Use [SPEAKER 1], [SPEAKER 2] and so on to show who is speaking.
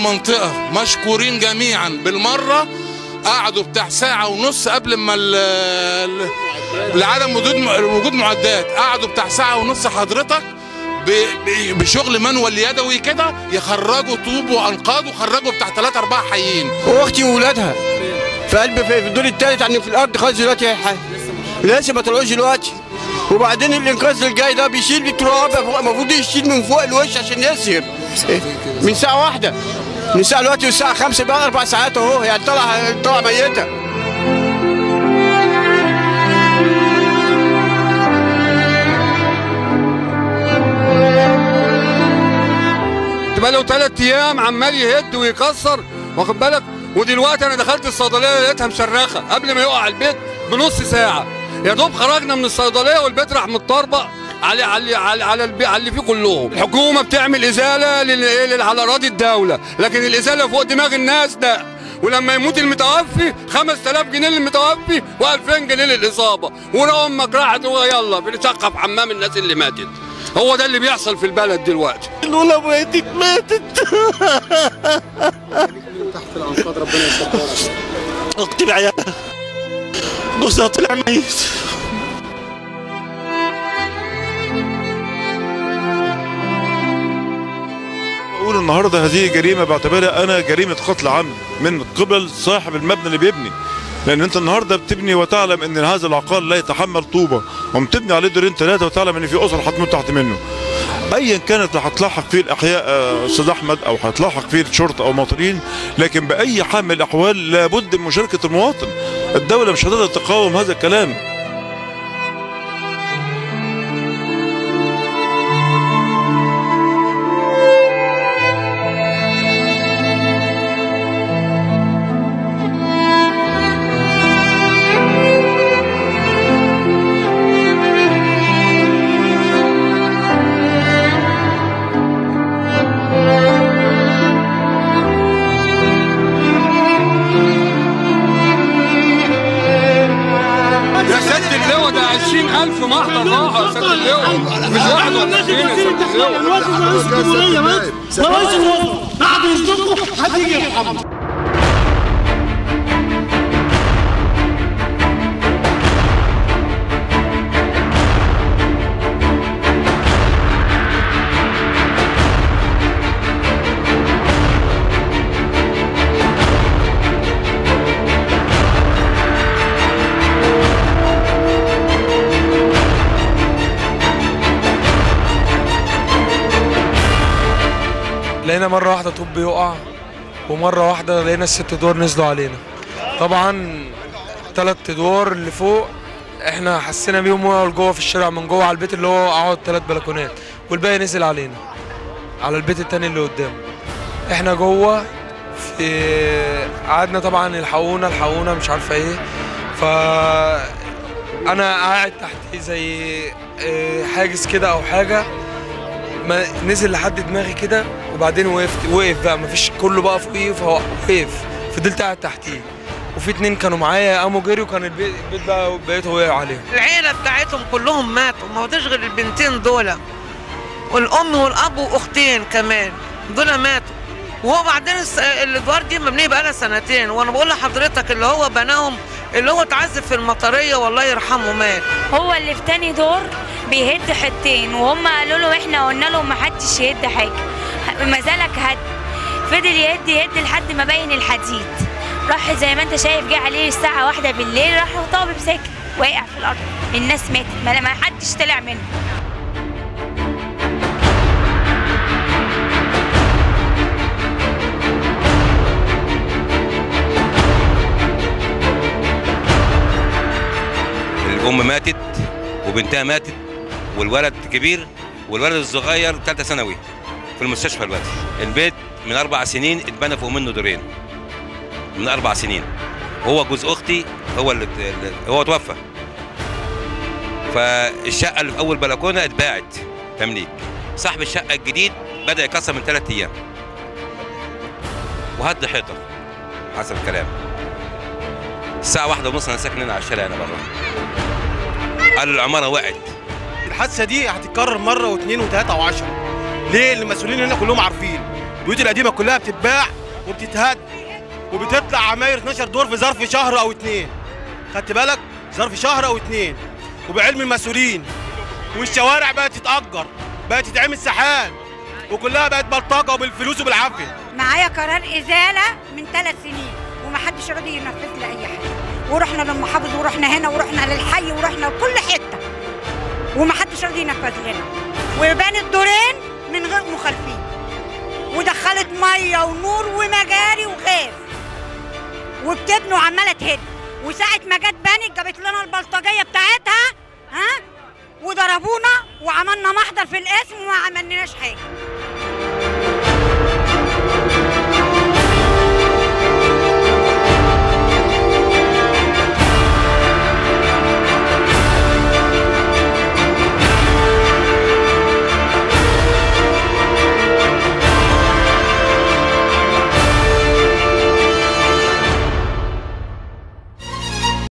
[SPEAKER 1] المنطقه مشكورين جميعا بالمره قعدوا بتاع ساعه ونص قبل ما ال- ال- لعدم وجود وجود معدات قعدوا بتاع ساعه ونص حضرتك ب- ب- بشغل منوال يدوي كده يخرجوا طوب وانقاض وخرجوا بتاع ثلاثة أربعة حيين
[SPEAKER 2] واختي وولادها في قلب في في الدور الثالث يعني في الارض خالص دلوقتي ح- لسه ما طلعوش دلوقتي وبعدين الانقاذ اللي جاي ده بيشيل التراب فوق- المفروض يشيل من فوق الوش عشان يسير من ساعه واحده من ساعه دلوقتي والساعه 5 بقى اربع ساعات اهو يعني طلع طلع ميته
[SPEAKER 3] بقاله ثلاث ايام عمال يهد ويكسر واخد بالك ودلوقتي انا دخلت الصيدليه لقيتها مشرخه قبل ما يقع البيت بنص ساعه يا دوب خرجنا من الصيدليه والبيت راح متطربق على على على على, البي على اللي فيه كلهم الحكومه بتعمل ازاله لل- إيه، لل- على اراضي الدوله لكن الازاله فوق دماغ الناس ده ولما يموت المتوفي 5000 جنيه للمتوفي و2000 جنيه للاصابه ولو امك راحت هو يلا بنشقف حمام الناس اللي ماتت هو ده اللي بيحصل في البلد دلوقتي
[SPEAKER 2] الاولى ماتت ماتت
[SPEAKER 4] اختي بعيالها جوزها طلع ميت
[SPEAKER 5] بقول النهارده هذه جريمه بعتبرها انا جريمه قتل عمد من قبل صاحب المبنى اللي بيبني لان انت النهارده بتبني وتعلم ان هذا العقار لا يتحمل طوبه وبتبني عليه دورين ثلاثه وتعلم ان في اسر هتموت تحت منه ايا كانت اللي هتلاحق فيه الاحياء آه، استاذ احمد او هتلاحق فيه الشرطه او مطرين لكن باي حال من الاحوال لابد من مشاركه المواطن الدوله مش هتقدر تقاوم هذا الكلام
[SPEAKER 3] يا سد اللواء ده 20000 محضر راحوا يا سد اللواء مش واحد ولا اثنين يا سد اللواء
[SPEAKER 6] لقينا مرة واحدة طوب بيقع ومرة واحدة لقينا الست دور نزلوا علينا طبعا تلات ادوار اللي فوق احنا حسينا بيهم وقعوا لجوه في الشارع من جوه على البيت اللي هو قعد تلات بلكونات والباقي نزل علينا على البيت التاني اللي قدامه احنا جوه في قعدنا طبعا يلحقونا الحقونا مش عارفه ايه ف انا قاعد تحت زي اه، حاجز كده او حاجه ما نزل لحد دماغي كده وبعدين وقفت وقف بقى مفيش كله بقى فوقيه فهو وقف فضلت قاعد تحتيه وفي اتنين كانوا معايا قاموا جريوا كان البيت, البيت بقى بقيته وقع عليهم
[SPEAKER 7] العيلة بتاعتهم كلهم ماتوا ما فيش غير البنتين دول والأم والأب وأختين كمان دول ماتوا وبعدين الس- الادوار دي مبنيه بقالها سنتين وانا بقول لحضرتك اللي هو بناهم اللي هو اتعذب في المطريه والله يرحمه مات
[SPEAKER 8] هو اللي في تاني دور بيهد حتين وهم قالوا له احنا قلنا له ما حدش يهد حاجه ما زالك هد فضل يهد يهد لحد ما بين الحديد راح زي ما انت شايف جه عليه الساعه واحدة بالليل راح طابب ساكت واقع في الارض الناس ماتت ما ما حدش طلع منه
[SPEAKER 9] الام ماتت وبنتها ماتت والولد كبير والولد الصغير ثالثه ثانوي في المستشفى دلوقتي البيت من اربع سنين اتبنى فوق منه دورين من اربع سنين هو جوز اختي هو اللي اللي- هو توفى فالشقه اللي في اول بلكونه اتباعت تمليك صاحب الشقه الجديد بدا يكسر من ثلاث ايام وهد حيطه حسب الكلام الساعه واحدة ونص انا ساكن هنا على الشارع هنا بره قال العماره وقعت
[SPEAKER 2] الحادثه دي هتتكرر مره واثنين وثلاثه وعشرة ليه المسؤولين هنا كلهم عارفين
[SPEAKER 10] البيوت القديمه كلها بتتباع وبتتهد وبتطلع عماير 12 دور في ظرف شهر او اتنين خدت بالك ظرف شهر او اتنين وبعلم المسؤولين والشوارع بقت تتأجر بقت تتعمل سحاب وكلها بقت بلطجه وبالفلوس وبالعافيه
[SPEAKER 11] معايا قرار ازاله من ثلاث سنين ومحدش راضي ينفذ لي اي حاجه ورحنا للمحافظ ورحنا هنا ورحنا للحي ورحنا لكل حته ومحدش راضي ينفذ لنا وبنت دورين من غير مخالفين ودخلت ميه ونور ومجاري وغاز وبتبني وعماله تهد وساعه ما جت بنت جابت لنا البلطجيه بتاعتها ها وضربونا وعملنا محضر في القسم وما عملناش حاجه